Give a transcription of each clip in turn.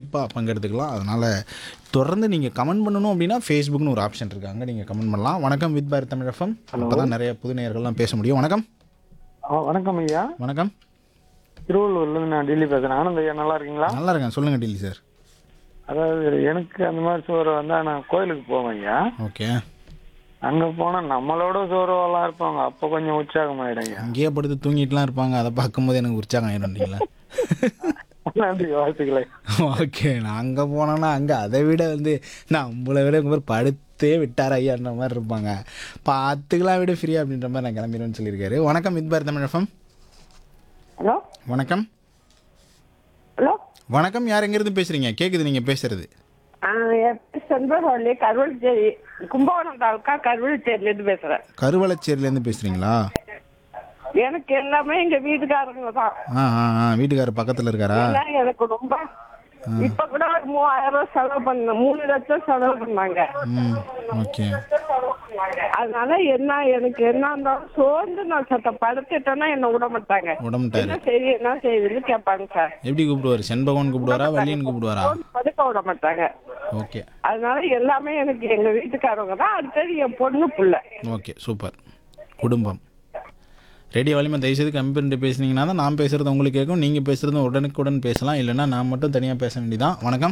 கண்டிப்பாக பங்கெடுத்துக்கலாம் அதனால் தொடர்ந்து நீங்கள் கமெண்ட் பண்ணணும் அப்படின்னா ஃபேஸ்புக்னு ஒரு ஆப்ஷன் இருக்குது அங்கே நீங்கள் கமெண்ட் பண்ணலாம் வணக்கம் வித் பாரத் தமிழ் எஃப்எம் அப்போ தான் நிறைய புது நேயர்கள்லாம் பேச முடியும் வணக்கம் ஆ, வணக்கம் ஐயா வணக்கம் திருவள்ளூர்ல இருந்து நான் டெல்லி பேசுறேன் ஆனந்த் ஐயா நல்லா இருக்கீங்களா நல்லா இருக்கேன் சொல்லுங்கள் டில்லி சார் அதாவது எனக்கு அந்த மாதிரி சோறு வந்தா நான் கோயிலுக்கு போவேன் ஐயா ஓகே அங்க போனா நம்மளோட சோறுவெல்லாம் இருப்பாங்க அப்ப கொஞ்சம் உற்சாகம் ஆயிடும் ஐயா அங்கேயே படுத்து தூங்கிட்டுலாம் இருப்பாங்க அதை பார்க்கும்போது எனக்கு உற்சாகம் ஆயிடும்ங்களா நன்றி வாழ்த்துக்களை ஓகே நான் அங்கே போனோன்னா அங்கே அதை விட வந்து நான் உங்களை விட உங்கள் பேர் படுத்தே விட்டார் ஐயான்ற மாதிரி இருப்பாங்க பார்த்துக்கலாம் விட ஃப்ரீ அப்படின்ற மாதிரி நான் கிளம்பிடுவேன்னு சொல்லியிருக்காரு வணக்கம் with Bharat Tamil FM hello வணக்கம் ஹலோ வணக்கம் யார் எங்கேருந்து பேசுகிறீங்க கேட்குது நீங்கள் பேசுகிறது என் பேர் செண்பகவல்லி கருவழிச்சேரி கும்பகோணம் தாலுக்கா கருவழிச்சேரிலேருந்து பேசுறேன் கருவளச்சேரியிலேருந்து பேசுகிறீங்களா எனக்கு எல்லாமே எங்க வீட்டுக்காரங்க தான் ஆ ஆ ஆ வீட்டுக்காரர் பக்கத்தில் இருக்காரா ஏன்னா எனக்கு ரொம்ப இப்ப கூட ஒரு மூவாயிரம் ரூபாய் செலவு பண்ண மூணு லட்சம் செலவு பண்ணாங்க ம் ஓகே அதனால என்ன எனக்கு என்ன இருந்தாலும் சோர்ந்து நான் சத்த படுத்துட்டேன்னா என்ன விட மாட்டாங்க உடம்புட்டாரு என்ன செய்தி என்ன செய்யுதுன்னு கேட்பாங்க சார் எப்படி கூப்பிடுவார் செண்பகவன் கூப்பிடுவாரா வள்ளியன் கூப்பிடுவாரா சோர்ந்து படுக்க விட மாட்டாங்க ஓகே அதனால எல்லாமே எனக்கு எங்க வீட்டுக்காரவங்க தான் அடுத்தது என் பொண்ணு புள்ள ஓகே சூப்பர் குடும்பம் ரேடியோ வலிமை தயவுசெய்து கம்மி பண்ணிட்டு பேசுனீங்கன்னா தான் நான் பேசுகிறது உங்களுக்கு கேட்கும் நீங்கள் பேசுகிறதும் உடனுக்குடன் பேசலாம் இல்லைன்னா நான் மட்டும் தனியாக பேச வேண்டியதான் வணக்கம்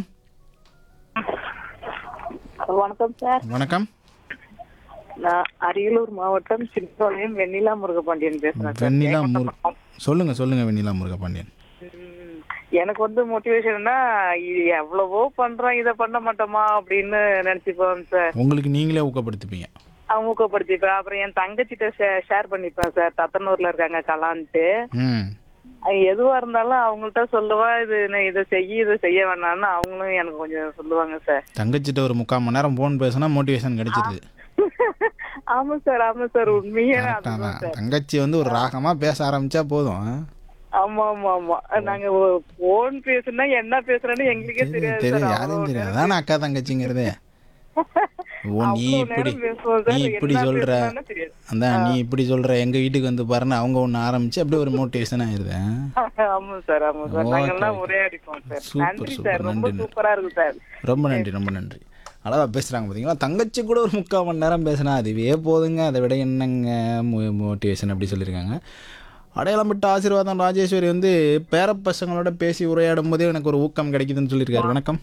வணக்கம் சார் சார் நான் அரியலூர் மாவட்டம் சின்னபாளையம் வெண்ணிலா முருகபாண்டியன் பேசுறேன் சார் வெண்ணிலா முரு சொல்லுங்கள் சொல்லுங்கள் வெண்ணிலா முருகபாண்டியன் ம், எனக்கு வந்து மோட்டிவேஷன்னா இது எவ்வளவோ பண்றோம் இதை பண்ண மாட்டோமா அப்படின்னு நினைச்சுப்போம் சார் உங்களுக்கு நீங்களே ஊக்கப்படுத்திப்பீங்க அவங்க ஊக்கப்படுத்திப்பேன் அப்புறம் என் தங்கச்சிட்ட ஷேர் பண்ணிப்பேன் சார் தத்தனூர்ல இருக்காங்க கலான்ட்டு ம் அது எதுவா இருந்தாலும் அவங்கள்ட்ட சொல்லுவா இது நீ இதை செய்ய இதை செய்ய வேணாம்னு அவங்களும் எனக்கு கொஞ்சம் சொல்லுவாங்க சார் தங்கச்சிட்ட ஒரு முக்கால் மணி நேரம் ஃபோன் பேசினா மோட்டிவேஷன் கிடைச்சிருது ஆமா சார் ஆமா சார் உண்மையே கரெக்டாக அதுதான் தான் தங்கச்சி வந்து ஒரு ராகமாக பேச ஆரம்பிச்சா போதும் ஆமா ஆமா ஆமா நாங்க போன் பேசுனா என்ன பேசுறேன்னு எங்களுக்கே தெரியாது தெரியும் சார் யாரும் அவ்வளவு தெரியும் அதானே அக்கா தங்கச்சிங்கிறதே ஓ நீ அவ்வளவு இப்படி நேரம் பேசுவோம் சார். நீ இப்படி என்ன சொல்ற பேசுனான்னு தெரியாது. அதான் நீ இப்படி சொல்ற எங்க வீட்டுக்கு வந்து பாருன்னு அவங்க ஒன்று ஆரம்பிச்சு அப்படியே ஒரு மோட்டிவேஷன் ஆயிருது ஆமா சார் ஆமா சார் Okay, நாங்க எல்லாம் okay. ஒரே அடிப்போம் சார் Super, நன்றி super, சார் ரொம்ப நன்றி. சூப்பரா இருக்கு சார் ரொம்ப நன்றி ரொம்ப நன்றி அழகா பேசுறாங்க பார்த்தீங்களா தங்கச்சி கூட ஒரு முக்கால் மணி நேரம் பேசினா அதுவே போதுங்க அதை விட என்னங்க மோட்டிவேஷன் அப்படி சொல்லியிருக்காங்க அடையாளம் விட்ட ஆசீர்வாதம் ராஜேஸ்வரி வந்து பேரப்பசங்களோட பேசி உரையாடும் போதே எனக்கு ஒரு ஊக்கம் கிடைக்குதுன்னு சொல்லியிருக்காரு வணக்கம்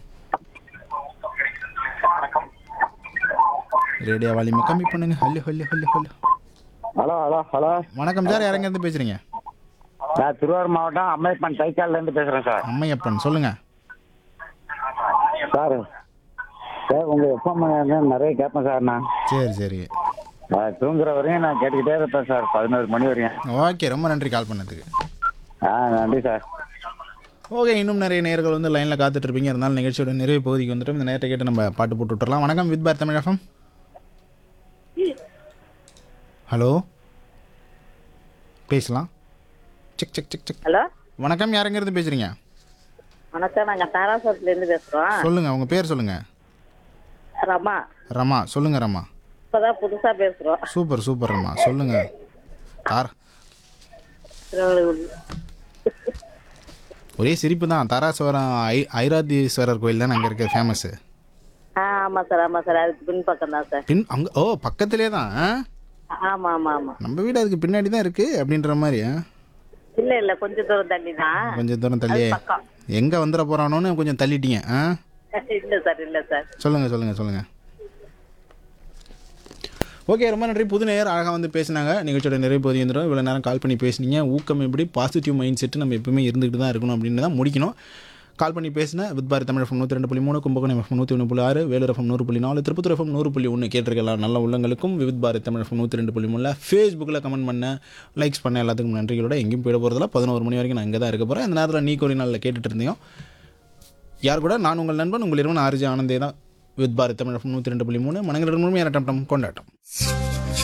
ரேடியோ வால்யூமை கம்மி பண்ணுங்க hello hello hello hello hello hello hello வணக்கம் சார் யார் எங்கேருந்து பேசுறீங்க நான் திருவாரூர் மாவட்டம் அம்மையப்பன் தைக்கால்ல இருந்து பேசுறேன் சார் அம்மையப்பன் சொல்லுங்க சார் சார் உங்க எஃப்எம் நிறைய கேட்பேன் சார் நான் சரி சரி நான் தூங்குற வரையும் நான் கேட்டுக்கிட்டே இருப்பேன் சார் பதினோரு மணி வரையும் ஓகே ரொம்ப நன்றி கால் பண்ணதுக்கு ஆ நன்றி சார் ஓகே இன்னும் நிறைய நேர்கள் வந்து லைனில் காத்துட்டு இருப்பீங்க இருந்தாலும் நிகழ்ச்சியோட நிறைய பகுதிக்கு வந்துட்டு இந்த நேரத்தை கேட்டு நம்ம பாட்டு போட்டு விட்டுறலாம் வணக்கம் வித் பார் தமிழ் எஃப்எம் ஹலோ பேசலாம் check check check check hello வணக்கம் யாருங்கிறது பேசுறீங்க வணக்கம் நாங்க தாராசுரத்துல இருந்து பேசுறோம் சொல்லுங்க உங்க பேர் சொல்லுங்க ரமா ரமா சொல்லுங்க ரமா இப்பதான் புதுசா பேசுறோம் சூப்பர் சூப்பர் ரமா சொல்லுங்க தார் ஒரே சிரிப்பு தான் தாராசுவரம் ஐ ஐராதீஸ்வரர் கோயில் தான் அங்கே இருக்க ஃபேமஸ்ஸு ஆ ஆமா சார் ஆமா சார் அதுக்கு பின் பக்கம் தான் சார் பின் அங்கே ஓ பக்கத்திலே தான் ஆ? ஆமா ஆமா ஆமா நம்ம வீடு அதுக்கு பின்னாடி தான் இருக்கு அப்படின்ற மாதிரி ஆ? இல்ல இல்ல கொஞ்சம் தூரம் தள்ளி தான் கொஞ்சம் தூரம் தள்ளியே பக்கம் எங்கே வந்துட போகிறானோன்னு கொஞ்சம் தள்ளிட்டீங்க ஆ இல்ல சார் இல்ல சார் சொல்லுங்கள் சொல்லுங்கள் சொல்லுங்கள் ஓகே ரொம்ப நன்றி புது நேயர் அழகாக வந்து பேசினாங்க நிகழ்ச்சியோட நிறைய பகுதி வந்துடும் இவ்வளோ நேரம் கால் பண்ணி பேசுனீங்க ஊக்கம் எப்படி பாசிட்டிவ் மைண்ட் செட்டு நம்ம எப்பவுமே இருந்துகிட்டு தான் இருக்கணும் அப்படின்னு தான் முடிக்கணும் கால் பண்ணி பேசினேன் வித் பாரத் தமிழ் எஃப்எம் நூற்றி ரெண்டு புள்ளி மூணு கும்பகோணம் எஃப்எம் நூற்றி ஒன்று புள்ளி ஆறு வேலூர் எஃப்எம் நூறு புள்ளி நாலு திருப்பத்தூர் எஃப்எம் நூறு புள்ளி ஒன்று கேட்டிருக்கலாம் நல்ல உள்ளங்களுக்கும் வித் பாரத் தமிழ் எஃப்எம் நூற்றி ரெண்டு புள்ளி மூணில் ஃபேஸ்புக்கில் கமெண்ட் பண்ண லைக்ஸ் பண்ண எல்லாத்துக்கும் நன்றிகளோட எங்கேயும் போயிட போகிறதில்ல பதினோரு மணி வரைக்கும் நான் இங்கே தான் இருக்க போகிறேன் இந்த நேரத்தில் நீ கோரி நாளில் கேட்டுட்டு இருந்தீங்க யார் கூட நான் உங்கள் நண்பன் உங்கள் இருவன் ஆர்ஜி ஆனந்தே தான் வித் பாரத் தமிழ் நூற்றி ரெண்டு புள்ளி மூணு மனங்கள் முழுமையான டம் டம் கொண்டாட்டம்